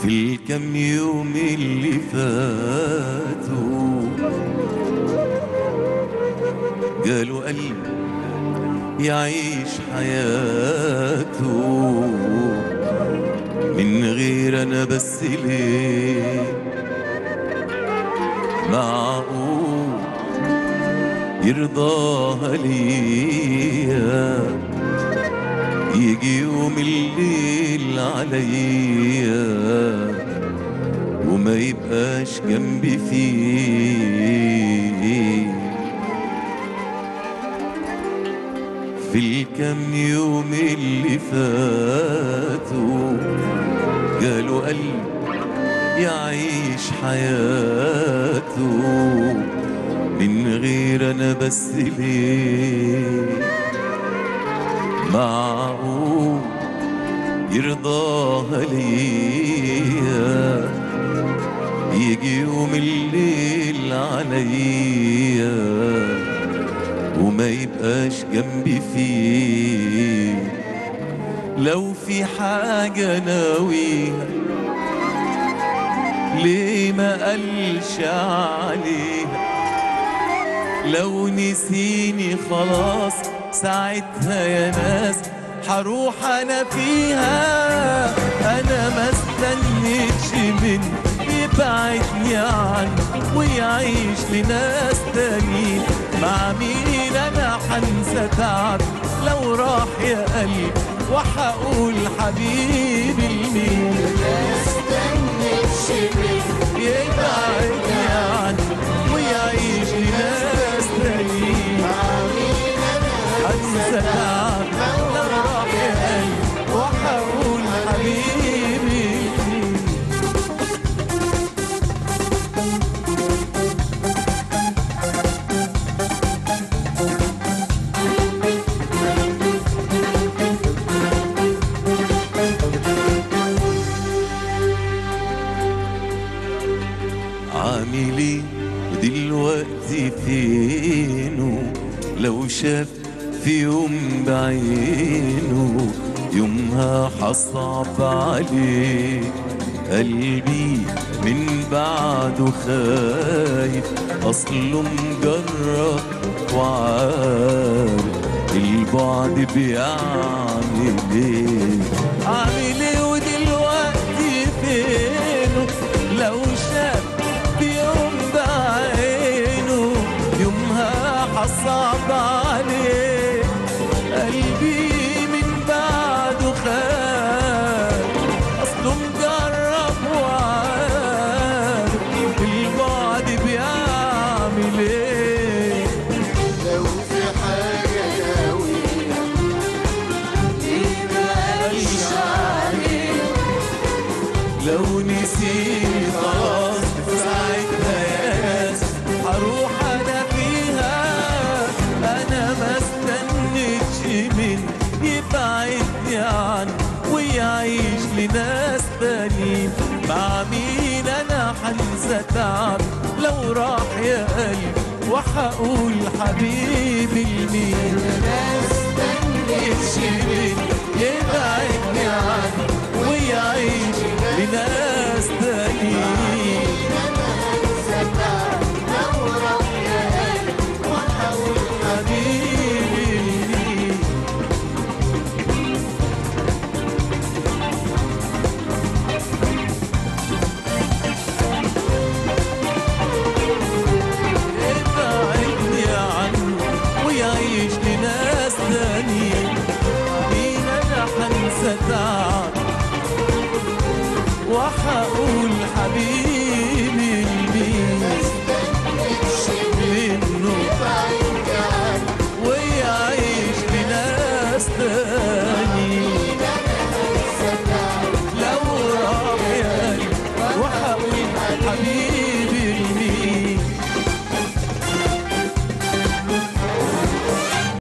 في الكم يوم اللي فاتوا قالوا قلبي يعيش حياته من غير انا بس ليه معقول يرضاها ليا يجي يوم الليل عليا وما يبقاش جنبي فيه في الكم يوم اللي فاتوا قالوا قلبي يعيش حياته من غير انا بس ليه معقول يرضاها ليا يجي يوم الليل عليا وما يبقاش جنبي فيه لو في حاجة ناويها ليه ما قالش عليها لو نسيني خلاص ساعتها يا ناس حروح انا فيها انا ما استنيتش من يبعدني عنه ويعيش لناس تانيين مع مين انا حنسى تعب لو راح يا قلبي وحقول حبيبي لمين يبعدني عنه ويعيش لناس تانيين حنسى تعب لو راح يا قلبي وحقول حبيبي لمين عامل ايه ودلوقتي فينه لو شاف في يوم بعينه يومها حصعب عليه قلبي من بعده خايف اصله مجرب وعارف البعد بيعمل ايه عامل ايه ودلوقتي فينه لو شاف في يوم بعينه يومها حصعب عليه قلبي من بعده خاف اصله مجرب وعارف البعد بيعمل ايه لو في حاجة ناوية قالش عليه لو نسيني خلاص ساعتها يا ناس هروح انا فيها انا ما استنيتش من يبعدني عنه ويعيش لناس تانيين مع مين انا حنسى تعب لو راح يا قلبي وحقول حبيبي لمين يتشيل يبعدني عنه ويعيش لناس تانيين حبيبي ابعدني عنه ويعيش لناس تانيين مين انا حنسى تعب وحقول حبيبي لمين منه ويعيش لناس تانيين